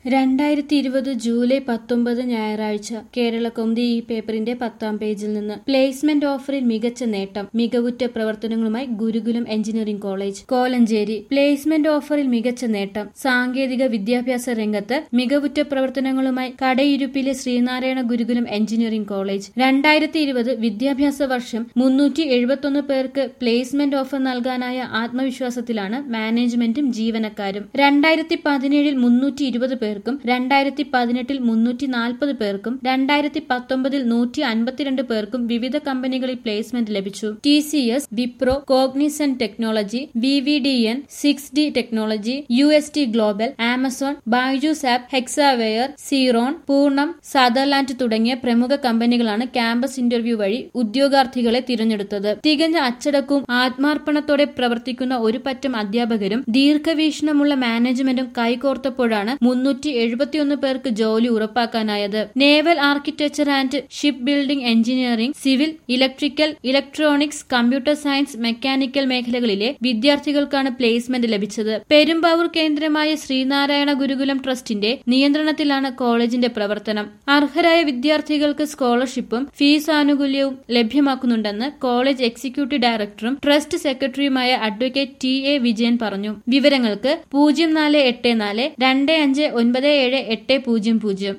രണ്ടായിരത്തി ഇരുപത് ജൂലൈ പത്തൊമ്പത് ഞായറാഴ്ച കേരള കൗമുദി ഈ പേപ്പറിന്റെ പത്താം പേജിൽ നിന്ന് പ്ലേസ്മെന്റ് ഓഫറിൽ മികച്ച നേട്ടം മികവുറ്റ പ്രവർത്തനങ്ങളുമായി Gurukulam engineering college Kolenchery placement ഓഫറിൽ മികച്ച നേട്ടം സാങ്കേതിക വിദ്യാഭ്യാസ രംഗത്ത് മികവുറ്റ പ്രവർത്തനങ്ങളുമായി കടയിരുപ്പിലെ ശ്രീനാരായണ ഗുരുകുലം എഞ്ചിനീയറിംഗ് കോളേജ് രണ്ടായിരത്തി ഇരുപത് വിദ്യാഭ്യാസ വർഷം മുന്നൂറ്റി എഴുപത്തൊന്ന് പേർക്ക് പ്ലേസ്മെന്റ് ഓഫർ നൽകാനായ ആത്മവിശ്വാസത്തിലാണ് മാനേജ്മെന്റും ജീവനക്കാരും രണ്ടായിരത്തി പതിനേഴിൽ മുന്നൂറ്റി ഇരുപത് പേർക്കും രണ്ടായിരത്തി പതിനെട്ടിൽ മുന്നൂറ്റി നാൽപ്പത് പേർക്കും രണ്ടായിരത്തി പത്തൊമ്പതിൽ നൂറ്റി അൻപത്തിരണ്ട് പേർക്കും വിവിധ കമ്പനികളിൽ പ്ലേസ്മെന്റ് ലഭിച്ചു T C S Wipro Cognizant technology V V D N six D technology U S T global Amazon Byju's app Hexaware സീറോൺ പൂർണ്ണം സദർലാൻഡ് തുടങ്ങിയ പ്രമുഖ കമ്പനികളാണ് ക്യാമ്പസ് ഇന്റർവ്യൂ വഴി ഉദ്യോഗാർത്ഥികളെ തിരഞ്ഞെടുത്തത് തികഞ്ഞ അച്ചടക്കവും ആത്മാർപ്പണത്തോടെ പ്രവർത്തിക്കുന്ന ഒരു പറ്റം അധ്യാപകരും ദീർഘവീക്ഷണമുള്ള മാനേജ്മെന്റും കൈകോർത്തപ്പോഴാണ് മുന്നൂറ്റി എഴുപത്തിയൊന്ന് പേർക്ക് ജോലി ഉറപ്പാക്കാനായത് naval architecture and ship building engineering civil electrical electronics computer science mechanical മേഖലകളിലെ വിദ്യാർത്ഥികൾക്കാണ് പ്ലേസ്മെന്റ് ലഭിച്ചത് പെരുമ്പാവൂർ കേന്ദ്രമായ ശ്രീനാരായണ ഗുരുകുലം ട്രസ്റ്റിന്റെ നിയന്ത്രണത്തിലാണ് കോളേജിന്റെ പ്രവർത്തനം അർഹരായ വിദ്യാർത്ഥികൾക്ക് സ്കോളർഷിപ്പും ഫീസ് ആനുകൂല്യവും ലഭ്യമാക്കുന്നുണ്ടെന്ന് കോളേജ് എക്സിക്യൂട്ടീവ് ഡയറക്ടറും ട്രസ്റ്റ് സെക്രട്ടറിയുമായ അഡ്വക്കേറ്റ് ടി എ വിജയൻ പറഞ്ഞു വിവരങ്ങൾക്ക് പൂജ്യം നാല് എട്ട് നാല് രണ്ട് അഞ്ച് ഒൻപത് ഏഴ് എട്ട് പൂജ്യം പൂജ്യം